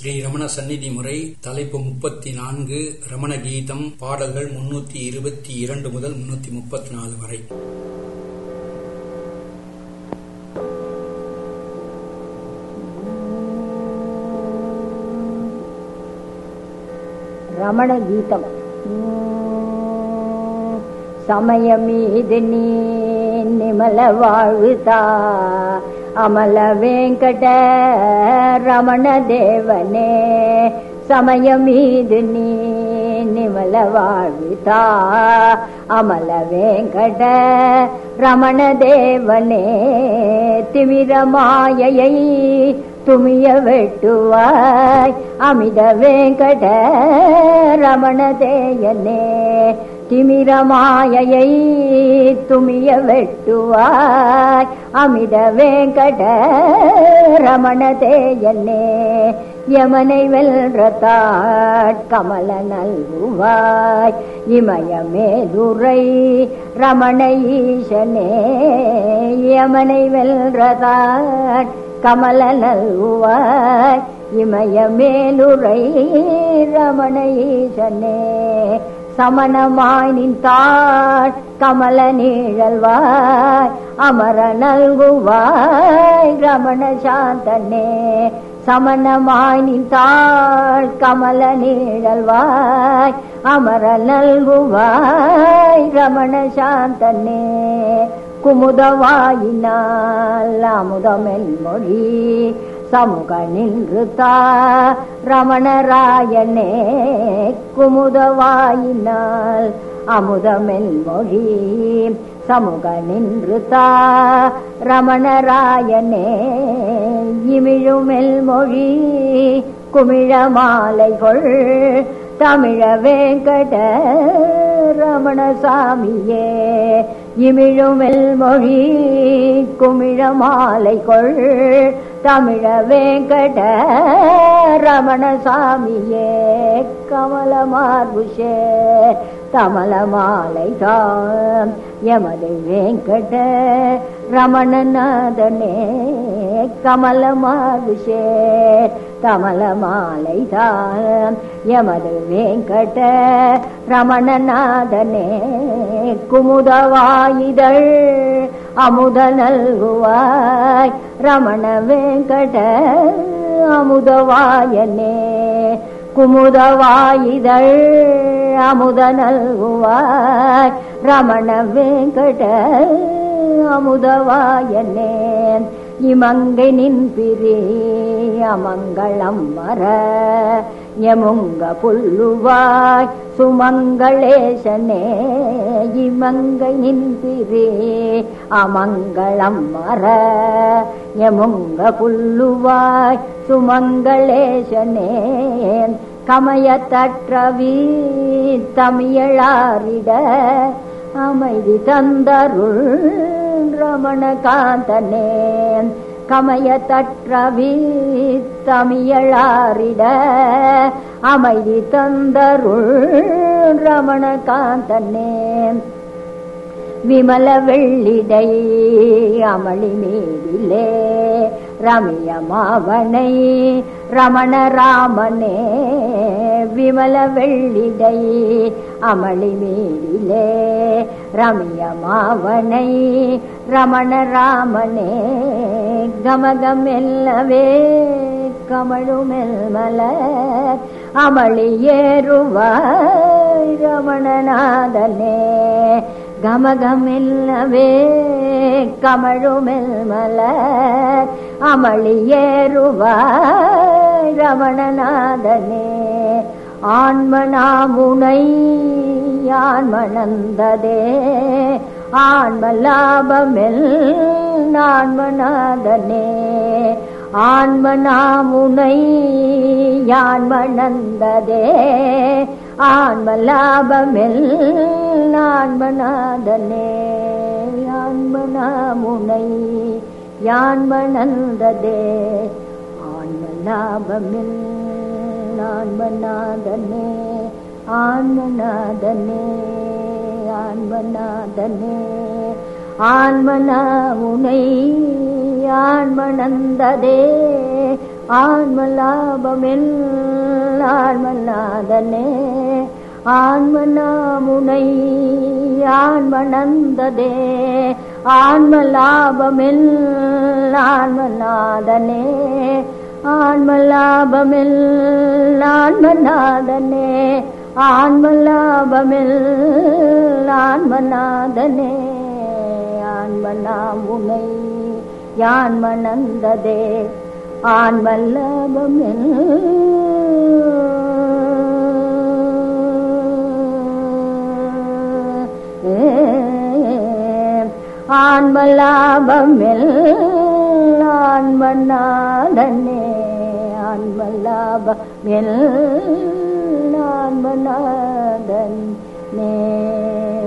ஸ்ரீ ரமண சந்நிதி முறை தலைப்பு முப்பத்தி நான்கு ரமண கீதம் பாடல்கள் முன்னூத்தி இருபத்தி இரண்டு முதல் முன்னூத்தி முப்பத்தி நாலு வரை ரமண கீதம் சமயமீது நீ நிமல வாழ்வுதா அமல வேங்கட ரமண தேவனே சமயமீது நீ நிமல வாழ்வுதா அமல வேங்கட ரமண தேவனே திமிரமாயை துமிய வெட்டுவாய் அமித வேங்கட ரமண தேயனே திமிரமாயை துமிய வெட்டுவாய் அமித வேங்கட ரமண தேயனே யமனை வெல்றதாட் கமல நல்குவாய் இமயமேதுரை ரமண ஈசனே யமனை வெல்றதாட் கமல நல்குவாய் இமயமேலுரை ரமண ஈசனே சமணமாய் நின்றாள் கமல நீழல்வாய் அமர நல்குவாய் ரமண சாந்தனே சமணமாய் நின்றாள் கமல நீழல்வாய் அமர நல்குவாய் ரமண சாந்தனே குமுதவாயினால் அமுதமென் மொழி சமூக நின்று தா ரமணராயனே குமுதவாயினால் அமுதமென் மொழி சமூக நின்று தா ரமணராயனே இமிழுமெல் மொழி குமிழ மாலைகள் தமிழ வேங்கட ரமணசாமியே இமிழுமெல் மொழி குமிழ மாலைகள் தமிழ வேங்கட ரமணசாமியே கமல மார்புஷே கமல மாலை தாம் எமது வேங்கட ரமணநாதனே கமல மார்புஷே கமல மாலை தாம் எமது வேங்கட ரமணநாதனே குமுதவாயிதழ் அமுத நல்குவாய் ரமண வேங்கட அமுதவாயனே குமுதவாயிதழ் அமுத நல்குவாய் ரமண வேங்கட அமுதவாயனே இமங்கை நின் பிரி அமங்களம் மர யமுங்க புல்லுவாய் சுமங்களேசனே இமங்கை நின் பிரி அமங்களம் மர யமுங்க புல்லுவாய் சுமங்களேசனே கமயத்தற்றவி தமிழாரிட அமைதி தந்தருள் ரமணகாந்தனே கமயத்தற்றவி தமிழாரிட அமைதி தந்தருள் ரமணகாந்தனே விமல வெள்ளிடை அமளி மேதிலே ரமியமாவனை ரமண ராமனே விமல வெள்ளிடை அமளி மேதிலே ரமியமாவனை ரமண ராமனே கமகமெல்லவே கமழுமெல் மலர் அமளி ஏறுவாய் ரமணநாதனே கமகமெல்லவே கமழுமெல் மலர் அமளி ஏறுவாய் ரமணநாதனே ஆன்மனாமுனை ஆன்மனந்ததே ஆன்மலாபமெல் நான்மநாதனே ஆன்மனாமுனை யான்மனந்ததே ஆன்மலாபமெல் நான்மநாதனே ஆன்மனாமுனை யான்மனந்ததே ஆன்மலாபமெல் நான்மநாதனே ஆன்மநாதனே ஆன்மநாதனே ஆன்மனா உனை ஆன்மனந்ததே ஆன்மலாபமெல் ஆன்மநாதனே ஆன்மநாமுனை ஆன்மநந்ததே ஆன்மலாபமெல் ஆன்மநாதனே ஆன்மலாபமெல் ஆன்மநாதனே ஆன்மலாபமெல் ஆன்மநாதனே ஆன்மநாமுனை யான்மநந்ததே ஆன்மல்லாபமெல் ஆன்மலாபமெல் ஆன்மநாதனே ஆன்மலாபமெல் ஆன்மநாதன் நே